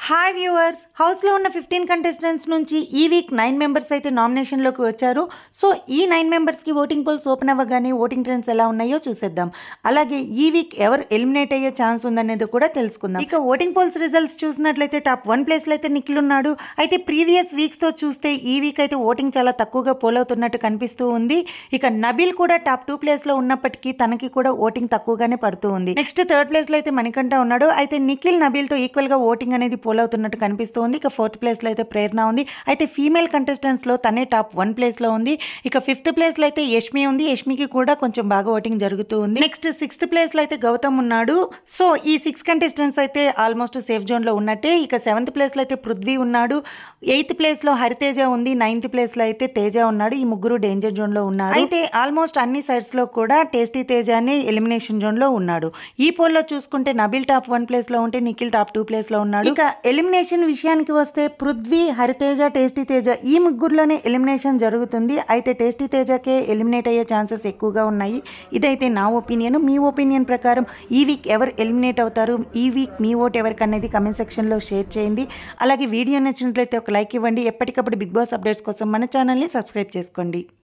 hi viewers హౌస్లో ఉన్న fifteen contestants నుంచి ఈ వీక్ నైన్ మెంబర్స్ అయితే నామినేషన్లోకి వచ్చారు సో ఈ నైన్ మెంబర్స్కి ఓటింగ్ పోల్స్ ఓపెన్ అవ్వగానే ఓటింగ్ ట్రెండ్స్ ఎలా ఉన్నాయో చూసేద్దాం అలాగే ఈ వీక్ ఎవరు ఎలిమినేట్ అయ్యే ఛాన్స్ ఉందనేది కూడా తెలుసుకుందాం ఇక ఓటింగ్ పోల్స్ రిజల్ట్స్ చూసినట్లయితే టాప్ వన్ ప్లేస్లో అయితే నిఖిల్ ఉన్నాడు అయితే ప్రీవియస్ వీక్స్తో చూస్తే ఈ వీక్ అయితే ఓటింగ్ చాలా తక్కువగా పోల్ అవుతున్నట్టు కనిపిస్తూ ఉంది ఇక నబీల్ కూడా టాప్ టూ ప్లేస్లో ఉన్నప్పటికీ తనకి కూడా ఓటింగ్ తక్కువగానే పడుతూ ఉంది నెక్స్ట్ థర్డ్ ప్లేస్లో అయితే మణికంఠ ఉన్నాడు అయితే నిఖిల్ నబీల్తో ఈక్వల్గా ఓటింగ్ అనేది పోల్ అవుతున్నట్టు కనిపిస్తూ ఉంది ఇక ఫోర్త్ ప్లేస్లో అయితే ప్రేరణ ఉంది అయితే ఫీమేల్ కంటెస్టెంట్స్లో తనే టాప్ వన్ ప్లేస్లో ఉంది ఇక ఫిఫ్త్ ప్లేస్లో అయితే యష్మి ఉంది యష్మికి కూడా కొంచెం బాగా ఓటింగ్ జరుగుతూ ఉంది నెక్స్ట్ సిక్స్త్ ప్లేస్లో అయితే గౌతమ్ ఉన్నాడు సో ఈ సిక్స్ కంటెస్టెంట్స్ అయితే ఆల్మోస్ట్ సేఫ్ జోన్లో ఉన్నట్టే ఇక సెవెంత్ ప్లేస్లో అయితే పృథ్వీ ఉన్నాడు ఎయిత్ ప్లేస్లో హరితేజ ఉంది నైన్త్ ప్లేస్లో అయితే తేజ ఉన్నాడు ఈ ముగ్గురు డేంజర్ జోన్లో ఉన్నారు అయితే ఆల్మోస్ట్ అన్ని సైడ్స్లో కూడా టేస్టీ తేజానే ఎలిమినేషన్ జోన్లో ఉన్నాడు ఈ పోల్లో చూసుకుంటే నబిల్ టాప్ వన్ ప్లేస్లో ఉంటే నిఖిల్ టాప్ టూ ప్లేస్లో ఉన్నాడు ఇక ఎలిమినేషన్ విషయానికి వస్తే పృథ్వీ హరితేజ టేస్టీ తేజ ఈ ముగ్గురులోనే ఎలిమినేషన్ జరుగుతుంది అయితే టేస్టీ తేజకే ఎలిమినేట్ అయ్యే ఛాన్సెస్ ఎక్కువగా ఉన్నాయి ఇదైతే నా ఒపీనియన్ మీ ఒపీనియన్ ప్రకారం ఈ వీక్ ఎవరు ఎలిమినేట్ అవుతారు ఈ వీక్ మీ ఓట్ ఎవరికి అనేది కమెంట్ సెక్షన్లో షేర్ చేయండి అలాగే వీడియో నచ్చినట్లయితే ఒక లైక్ ఇవ్వండి ఎప్పటికప్పుడు బిగ్ బాస్ అప్డేట్స్ కోసం మన ఛానల్ని సబ్స్క్రైబ్ చేసుకోండి